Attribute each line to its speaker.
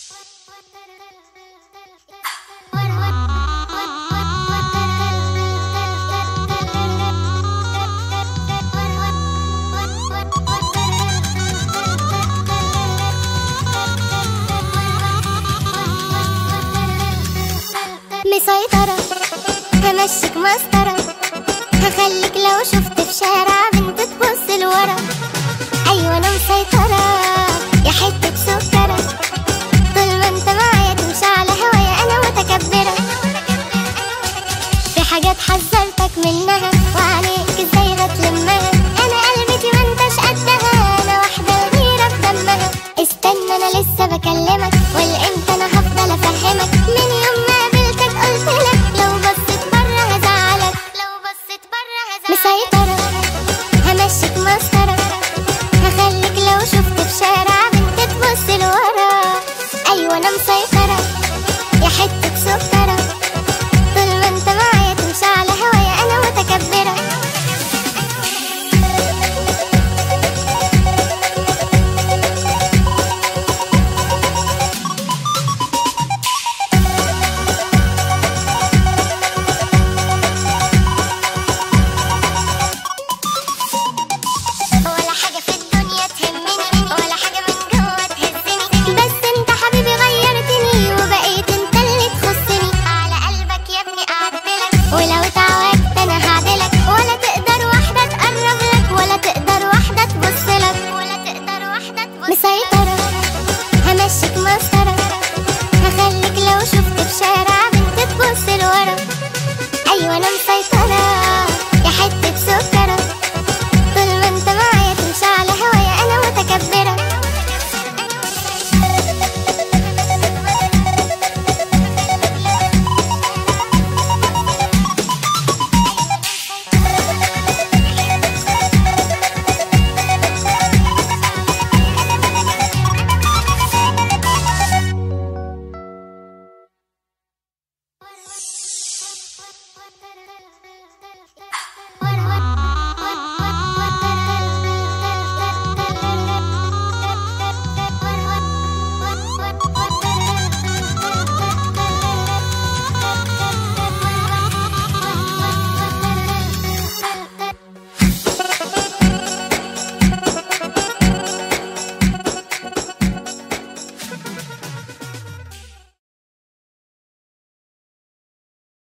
Speaker 1: مسيطرة همشيك مسطرة هخليك لو شفت في شارع بنت تبص لورا أيوة أنا مسيطرة يا حتة سكرة طول ما انت معايا تمشي على هوايا أنا متكبرة في حاجات حذرتك منها وعليك ازاي هتلمها أنا قلبتي ما انتش قدها أنا واحدة غيرة في دمها استنى أنا لسه بكلمك والامتى أنا هفضل أفهمك من يوم ما قابلتك قلت لك لو بصيت بره هزعلك لو بصيت بره هزعلك مسيطرة همشيك مسطرة هخليك لو شفت في شارع بنت تبص لورا أيوة أنا مسيطرة يا حتة سكرة طول ما انت معايا تمشي على هوايا أنا متكبرة ولا حاجة في الدنيا تهمني ولا حاجة من جوه تهزني بس انت حبيبي غيرتني وبقيت انت اللي تخصني على قلبك يا ابني اعدلك ولو تعودت انا هعدلك ولا تقدر واحدة تقرب لك ولا تقدر واحدة تبص لك ولا تقدر واحدة تبص مسيطرة همشيك مسطرة هخليك لو شفت في شارع بنت تبص لورا ايوه انا مسيطرة